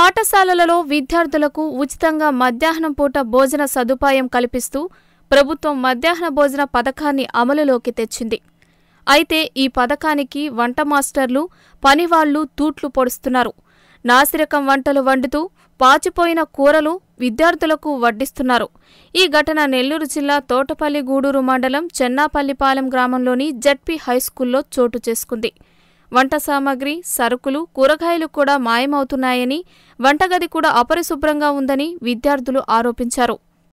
పాఠశాలలలో విద్యార్థులకు ఉచితంగా మధ్యాహ్నం పూట భోజన సదుపాయం కల్పిస్తూ ప్రభుత్వం మధ్యాహ్న భోజన పథకాన్ని అమలులోకి తెచ్చింది అయితే ఈ పథకానికి వంట మాస్టర్లు పనివాళ్లు తూట్లు పొడుస్తున్నారు నాసిరకం వంటలు వండుతూ పాచిపోయిన కూరలు విద్యార్థులకు వడ్డిస్తున్నారు ఈ ఘటన నెల్లూరు జిల్లా తోటపల్లి గూడూరు మండలం చెన్నాపల్లిపాలెం గ్రామంలోని జడ్పీ హైస్కూల్లో చోటు చేసుకుంది వంట సామాగ్రి సరుకులు కూరగాయలు కూడా మాయమవుతున్నాయని వంటగది కూడా అపరిశుభ్రంగా ఉందని విద్యార్థులు ఆరోపించారు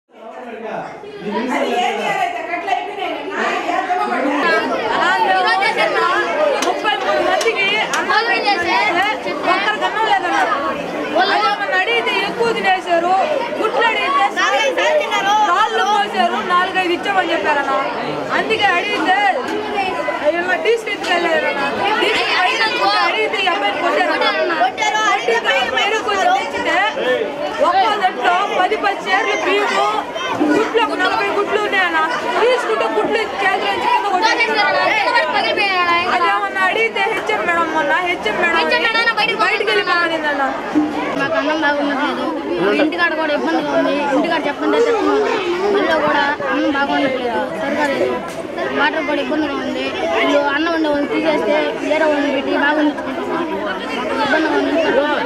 ముప్పై మూడు మందికి అన్నం పెట్టిస్తే ఒక్కరికి అన్నం లేదన్నారు అదేమన్నా అడిగితే ఎక్కువ తినేశారు గుట్లు అడిగితే రాళ్ళు పోసారు నాలుగైదు ఇచ్చామని చెప్పారన్న అందుకే అడిగితే ఇలా తీసుకెళ్ళారన్న అడిగితే ఈ అబ్బాయిని కొట్టారన్న మీరు కొంచెం తెచ్చితే ఒక్కో దాంట్లో పది పది చీరలు బియ్యము గుట్లు ఒక నలభై గుట్లు ఉన్నాయన్న తీసుకుంటే గుట్లు చేతులు నుంచి కింద కొట్టేస్తున్నారు అదేమన్నా అడిగితే హెచ్ఎం మేడం మొన్న హెచ్ఎం మేడం బయటికి వెళ్ళిపోయిందన్న మాకు అన్నం బాగుండట్లేదు ఇంటికాడ కూడా ఇబ్బందిగా ఉంది ఇంటికాడ చెప్పండి చెప్తున్నారు మళ్ళీ కూడా అన్నం బాగుండట్లేదు సరిగా లేదు వాటర్ కూడా ఇబ్బందిగా ఉంది వీళ్ళు అన్నం ఉండే వాళ్ళు తీసేస్తే వేరే వాళ్ళని పెట్టి బాగుండుకుంటున్నాం ఇబ్బందిగా ఉంది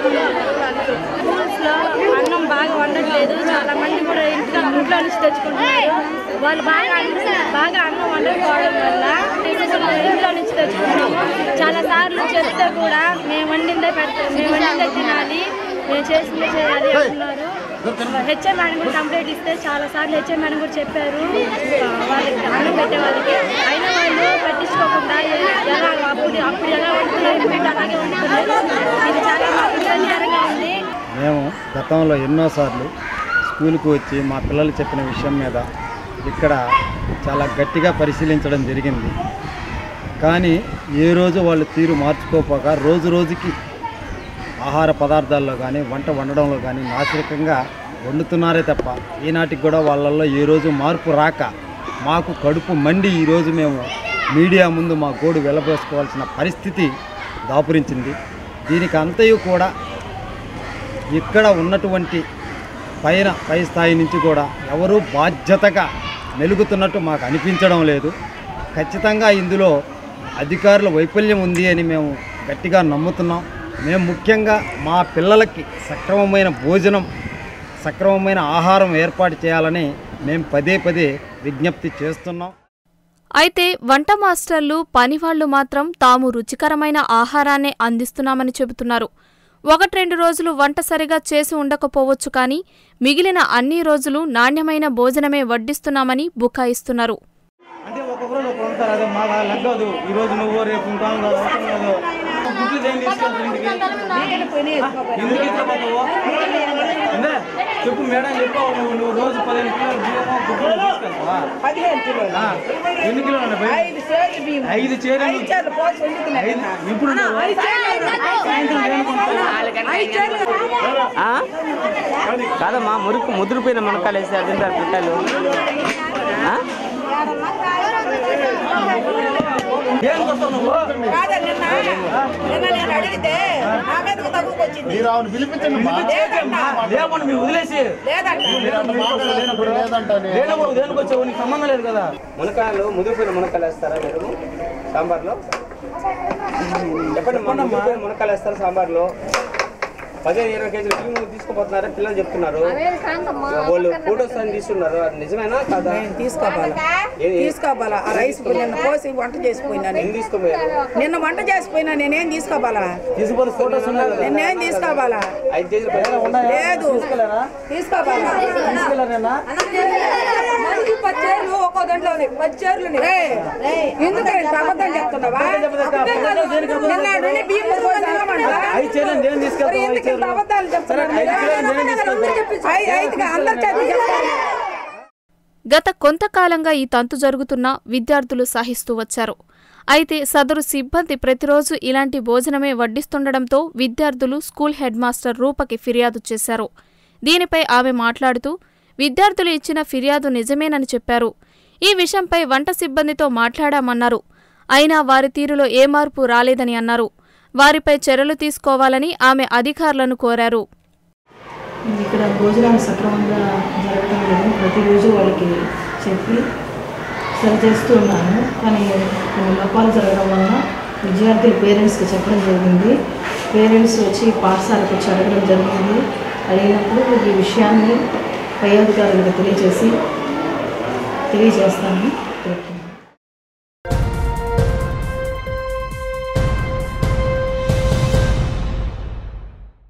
స్కూల్స్లో అన్నం బాగా వండట్లేదు చాలా మంది కూడా ఇంటికి ఇంట్లో నుంచి తెచ్చుకుంటున్నారు వాళ్ళు బాగా అన్నం- బాగా అన్నం వండకపోవడం వల్ల టీచర్లు ఇంట్లో నుంచి తెచ్చుకుంటున్నాము చాలా సార్లు చెప్తే కూడా మేము వండిందే పెడతాం మేము వండిందే తినాలి మేము చేసిందే చేయాలి అంటున్నారు హెచ్ఎం మేడం కూడా కంప్లైంట్ ఇస్తే చాలా సార్లు హెచ్ఎం మేడం కూడా చెప్పారు ఆ, వాళ్ళకి అన్నం పెట్టే వాళ్ళకి అయినా వాళ్ళు పట్టించుకోకుండా ఎ- ఎలా అప్పుడు అప్పుడు ఎలా వండుతున్నారు ఇప్పుడు అలాగే వండుతున్నారు ఇది చాలా మాకు ఇబ్బందికరంగా ఉంది మేము గతంలో ఎన్నోసార్లు స్కూల్కి వచ్చి మా పిల్లలు చెప్పిన విషయం మీద ఇక్కడ చాలా గట్టిగా పరిశీలించడం జరిగింది కానీ ఏ రోజు వాళ్ళు తీరు మార్చుకోపోక రోజు రోజుకి ఆహార పదార్థాల్లో కానీ వంట వండడంలో కానీ నాసిరకంగా వండుతున్నారే తప్ప ఈనాటికి కూడా వాళ్ళల్లో ఏ రోజు మార్పు రాక మాకు కడుపు మండి ఈరోజు మేము మీడియా ముందు మా గోడు వెలబోసుకోవాల్సిన పరిస్థితి దాపురించింది దీనికి అంతయు కూడా ఇక్కడ ఉన్నటువంటి పైన పై స్థాయి నుంచి కూడా ఎవరూ బాధ్యతగా మెలుగుతున్నట్టు మాకు అనిపించడం లేదు ఖచ్చితంగా ఇందులో అధికారుల వైఫల్యం ఉంది అని మేము గట్టిగా నమ్ముతున్నాం మేము ముఖ్యంగా మా పిల్లలకి సక్రమమైన భోజనం సక్రమమైన ఆహారం ఏర్పాటు చేయాలని మేము పదే పదే విజ్ఞప్తి చేస్తున్నాం అయితే వంట మాస్టర్లు పనివాళ్లు మాత్రం తాము రుచికరమైన ఆహారాన్నే అందిస్తున్నామని చెబుతున్నారు ఒకటి రెండు రోజులు వంట సరిగా చేసి ఉండకపోవచ్చు కానీ మిగిలిన అన్ని రోజులు నాణ్యమైన భోజనమే వడ్డిస్తున్నామని బుకాయిస్తున్నారు అంటే ఒక్కొక్కరు ఒకరు ఉంటారు అదే మాకు అలా లగ్గదు ఈ రోజు నువ్వు రేపు ఉంటాను కాదు అవసరం కాదు గుడ్లు దేని తీసుకెళ్తారు ఇంటికి ఎందుకు ఇష్టపడతావు అంటే చెప్పు మేడం చెప్పావు నువ్వు నువ్వు రోజు పదిహేను కిలోలు బియ్యము గుడ్లు తీసుకెళ్తావా పదిహేను కిలోలు ఆ, ఎన్ని కిలోలు ఉన్నాయి బయట? ఐదు సేర్లు బియ్యం ఐదు చీరలు ఐదు చేర్లు పోసి వండుకున్నాయి ఐదు- ఇప్పుడు నువ్వు సాయంత్రం దేనికి ఆ? కాదమ్మా మురుకు ముదిరిపోయిన మునక్కాలు వేసి తింటారు పిట్టలు ఆ? దేనికి వస్తావు నువ్వు కాదా నిన్న నిన్న నేను అడిగితే నా మీదకు తగ్గుకొచ్చింది లేదన్నా లేకుండా మీరు వదిలేసి లేదంట లేనప్పుడు లేనప్పుడు దేనికి వచ్చావు నీకు సంబంధం లేదు కదా మునక్కాయలు ముదిరిపోయిన మునక్కాయలు వేస్తారా మీరు సాంబార్లో చెప్పండి మొన్న ముదిరిపోయిన మునక్కాయలు వేస్తారు సాంబార్లో పదిహేను ఇరవై కేజీలు బియ్యం తీసుకుపోతున్నారా పిల్లలు చెప్తున్నారు వాళ్ళు ఫోటోస్ అని తీస్తున్నారు అది నిజమేనా కాదా నేను తీసుకోవాలా ఏది? తీసుకోవాలా ఆ రైస్ నిన్న పోసి వంట చేసిపోయినా ఏం తీసుకోపోయారు నిన్న వంట చేసిపోయినా నేనేం తీసుకోవాలా తీసుకొని ఫోటోస్ ఉన్నాయి కదా నిన్నేం తీసుకోవాలా ఐదు కేజీలు పైన లేదు తీసుకోవాలా మంది పది చీరలు ఒక్కో దాంట్లో ఉన్నాయి పది చీరలు ఉన్నాయి. ఎందుకంటే అబద్ధం చెప్తున్నావా నిన్న నుండి బియ్యం పోసి తినమంటావా? ఐదు చీరలు నేను మరి తీసుకెళ్తాను ఐదు ఎందుకు ఇంత చీరలు అబద్ధాలు చెప్తున్నారు ఐదు చీరలు నేను తీసుకెళ్తాను ఐ- ఐదుగా అందరి చేత చెప్తారు గత కొంతకాలంగా ఈ తంతు జరుగుతున్నా విద్యార్థులు సహిస్తూ వచ్చారు అయితే సదరు సిబ్బంది ప్రతిరోజు ఇలాంటి భోజనమే వడ్డిస్తుండడంతో విద్యార్థులు స్కూల్ హెడ్ మాస్టర్ రూపకి ఫిర్యాదు చేశారు దీనిపై ఆమె మాట్లాడుతూ విద్యార్థులు ఇచ్చిన ఫిర్యాదు నిజమేనని చెప్పారు ఈ విషయంపై వంట సిబ్బందితో మాట్లాడామన్నారు అయినా వారి తీరులో ఏ మార్పు రాలేదని అన్నారు వారిపై చర్యలు తీసుకోవాలని ఆమె అధికారులను కోరారు ఇక్కడ భోజనాలు సక్రమంగా జరగడం లేదు ప్రతిరోజు వాళ్ళకి చెప్పి సరి చేస్తూ ఉన్నాను కానీ కొన్ని లోపాలు జరగడం వలన విద్యార్థుల పేరెంట్స్కి చెప్పడం జరిగింది పేరెంట్స్ వచ్చి పాఠశాలకు వచ్చి అడగడం జరిగింది అడిగినప్పుడు ఈ విషయాన్ని పై అధికారులకు తెలియజేసి తెలియజేస్తాను